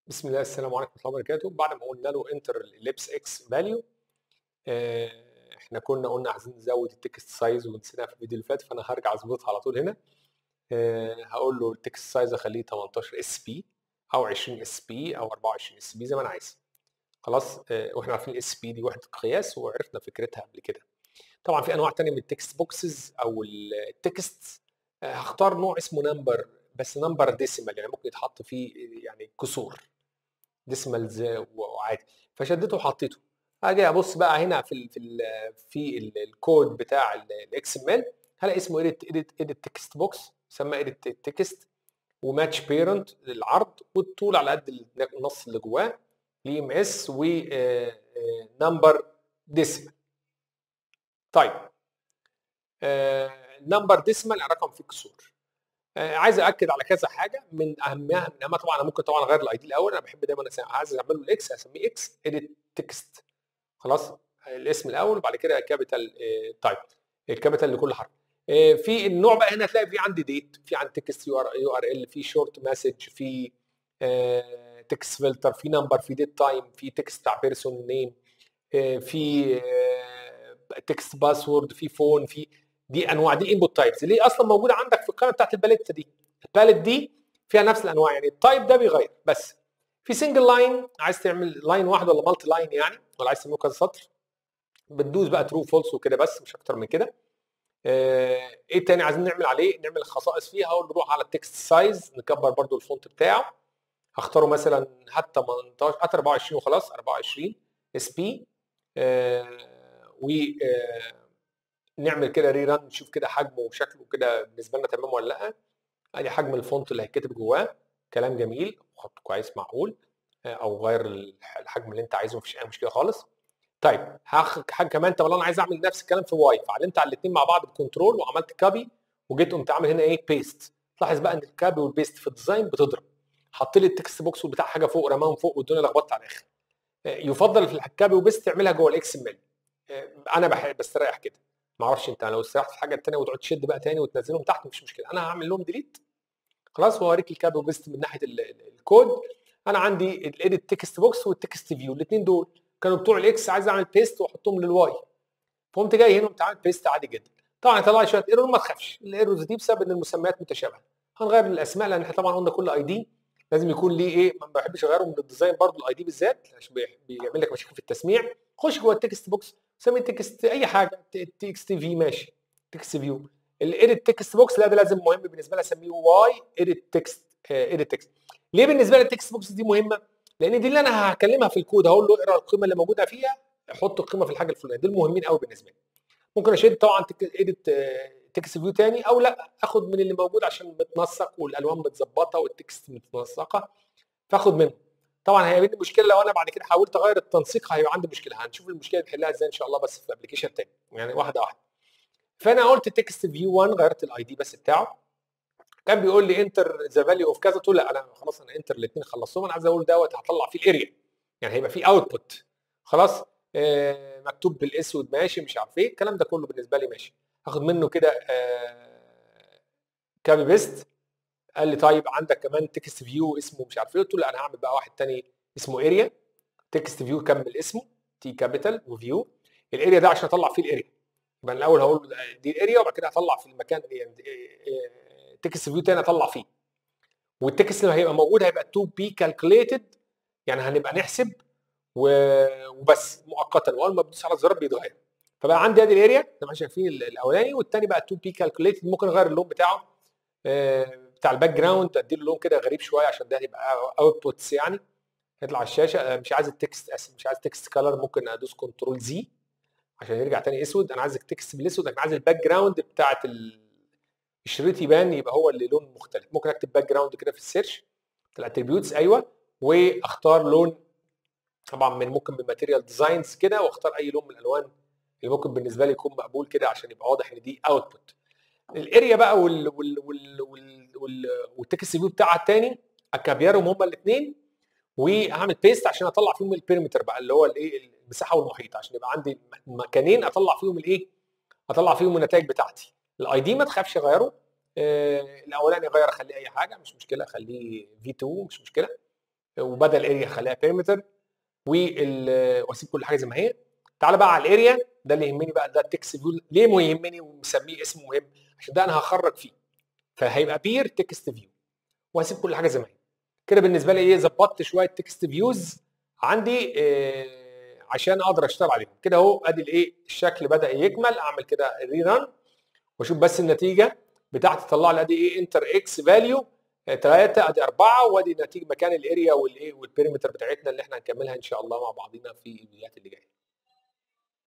بسم الله السلام عليكم ورحمه الله وبركاته بعد ما قلنا له انتر الليبس اكس فاليو احنا كنا قلنا عايزين نزود التكست سايز ونسيناها في الفيديو اللي فات فانا هرجع اظبطها على طول هنا آه، هقول له التكست سايز اخليه 18 اس بي او 20 اس بي او 24 اس بي زي ما انا عايز خلاص آه، واحنا عارفين الاس بي دي وحده قياس وعرفنا فكرتها قبل كده طبعا في انواع تانية من التكست بوكسز او التكست آه، هختار نوع اسمه نمبر بس نمبر ديسيمال يعني ممكن يتحط فيه يعني كسور ديسمالز وعادي فشدته وحطيته اجي ابص بقى هنا في ال في ال في ال الكود بتاع الاكس ام ال هلاقي اسمه ايديت ايديت ايديت تكست بوكس سماه ايديت تكست وماتش بيرنت للعرض والطول على قد النص اللي جواه لي ام اس ونمبر ديسمال طيب نمبر ديسمال رقم فيه كسور آه، عايز اكد على كذا حاجه من اهمها من اهمها طبعا انا ممكن طبعا اغير الاي دي الاول انا بحب دايما عايز اعمل له الاكس اسميه اكس اديت تكست خلاص الاسم الاول وبعد كده كابيتال تايب الكابيتال لكل حرف آه، في النوع بقى هنا هتلاقي في عندي ديت في عندي تكست يو ار يو ار ال في شورت مسج في تكست فلتر في نمبر في ديت تايم في تكست بتاع بيرسون نيم في تكست باسورد في فون في دي انواع دي انبوت تايبس ليه اصلا موجوده عندك في القائمه بتاعت الباليت دي الباليت دي فيها نفس الانواع يعني التايب ده بيغير بس في سنجل لاين عايز تعمل لاين واحد ولا مالتي لاين يعني ولا عايز تعمله كذا سطر بتدوس بقى ترو فولس وكده بس مش اكتر من كده آه، ايه تاني عايزين نعمل عليه نعمل خصائص فيها اقول نروح على التكست سايز نكبر برده الفونت بتاعه هختاره مثلا هات 18 هات 24 وخلاص 24 اس بي و آه نعمل كده ري ران نشوف كده حجمه وشكله كده بالنسبه لنا تمام ولا لا ادي حجم الفونت اللي هيتكتب جواه كلام جميل خط كويس معقول آه، او غير الحجم اللي انت عايزه مفيش اي مشكله خالص طيب حاجه كمان طب انا عايز اعمل نفس الكلام في واي فعلمت على الاثنين مع بعض بكنترول وعملت كابي وجيت قمت عامل هنا ايه بيست لاحظ بقى ان الكابي والبيست في الديزاين بتضرب حط لي التكست بوكس بتاع حاجه فوق رماهم فوق والدنيا لخبطت على الاخر آه، يفضل في الكابي وبيست تعملها جوه الاكس ام ال آه، انا بحب بستريح كده ما اعرفش انت لو استريحت في الحاجه الثانيه وتقعد تشد بقى تاني وتنزلهم تحت مش مشكله انا هعمل لهم ديليت خلاص واوريك الكاب وبيست من ناحيه الكود انا عندي الايديت تكست بوكس والتكست فيو الاثنين دول كانوا بتوع الاكس عايز اعمل بيست واحطهم للواي فقمت جاي هنا وقمت عامل بيست عادي جدا طبعا هيطلع لي شويه ايرور ما تخافش الايرورز دي بسبب ان المسميات متشابهه هنغير الاسماء لان احنا طبعا قلنا كل اي دي لازم يكون ليه ايه ما بحبش اغيره من الديزاين برضه الاي دي بالذات عشان بيعمل لك مشاكل في التسميع خش جوه التكست بوكس سمي تكست اي حاجه تكست في ماشي تكست فيو الايديت تكست بوكس لا ده لازم مهم بالنسبه لي اسميه واي ايديت تكست ايديت تكست ليه بالنسبه لي التكست بوكس دي مهمه؟ لان دي اللي انا هكلمها في الكود هقول له اقرا القيمه اللي موجوده فيها حط القيمه في الحاجه الفلانيه دول مهمين قوي بالنسبه لي ممكن اشيل طبعا ايديت تكست فيو تاني او لا اخد من اللي موجود عشان متنسق والالوان متظبطه والتكست متنسقه فاخد منه طبعا هيقابلني مشكله لو انا بعد كده حاولت اغير التنسيق هيبقى عندي مشكله هنشوف المشكله دي نحلها ازاي ان شاء الله بس في ابلكيشن تاني يعني واحده واحده فانا قلت تكست فيو 1 غيرت الاي دي بس بتاعه كان بيقول لي انتر ذا فاليو اوف كذا قلت له لا انا خلاص انا انتر الاثنين خلصتهم انا عايز اقول دوت هطلع فيه الاريا يعني هيبقى فيه اوتبوت خلاص آه مكتوب بالاسود ماشي مش عارف ايه الكلام ده كله بالنسبه لي ماشي هاخد منه كده آه كابي بيست قال لي طيب عندك كمان تكست فيو اسمه مش عارف ايه قلت له لا انا هعمل بقى واحد تاني اسمه اريا تكست فيو كمل اسمه تي كابيتال وفيو الاريا ده عشان اطلع فيه الاريا يبقى الاول هقول له دي الاريا وبعد كده هطلع في المكان يعني تكست فيو تاني اطلع فيه والتكست اللي هيبقى موجود هيبقى تو بي كالكوليتد يعني هنبقى نحسب وبس مؤقتا واول ما بدوس على الزرار بيتغير فبقى عندي ادي الاريا زي ما شايفين الاولاني والثاني بقى تو بي كالكوليتد ممكن اغير اللون بتاعه بتاع الباك جراوند ادي له لون كده غريب شويه عشان ده يبقى اوتبوتس يعني يطلع على الشاشه مش عايز التكست اسف مش عايز تكست كلر ممكن ادوس كنترول زي عشان يرجع تاني اسود انا عايزك تكست بالاسود انا عايز الباك جراوند بتاعت الشريط يبان يبقى هو اللي لون مختلف ممكن اكتب باك جراوند كده في السيرش الاتريبيوتس ايوه واختار لون طبعا من ممكن من ماتيريال ديزاينز كده واختار اي لون من الالوان اللي ممكن بالنسبه لي يكون مقبول كده عشان يبقى واضح ان دي اوتبوت الاريا بقى وال وال وال وال وال والتكست فيو بتاعها الثاني اكابيرهم هما الاثنين وهعمل بيست عشان اطلع فيهم البيريمتر بقى اللي هو الايه المساحه والمحيط عشان يبقى عندي مكانين اطلع فيهم الايه اطلع فيهم النتائج بتاعتي الاي دي ما تخافش غيره آه الاولاني غير اخليه اي حاجه مش مشكله اخليه في 2 مش مشكله وبدل اريا خليها بيريمتر واسيب كل حاجه زي ما هي تعال بقى على الاريا ده اللي يهمني بقى ده التكست فيو ليه ما يهمني ومسميه اسم مهم عشان ده انا هخرج فيه فهيبقى بير تكست فيو وهسيب كل حاجه زي ما هي كده بالنسبه لي ايه ظبطت شويه تكست فيوز عندي آه عشان اقدر اشتغل عليهم كده اهو ادي الايه الشكل بدا يكمل اعمل كده ري ران واشوف بس النتيجه بتاعتي تطلع لي ادي ايه انتر اكس فاليو 3 ادي 4 وادي نتيجه مكان الاريا والايه والبيريمتر بتاعتنا اللي احنا هنكملها ان شاء الله مع بعضينا في الفيديوهات اللي جايه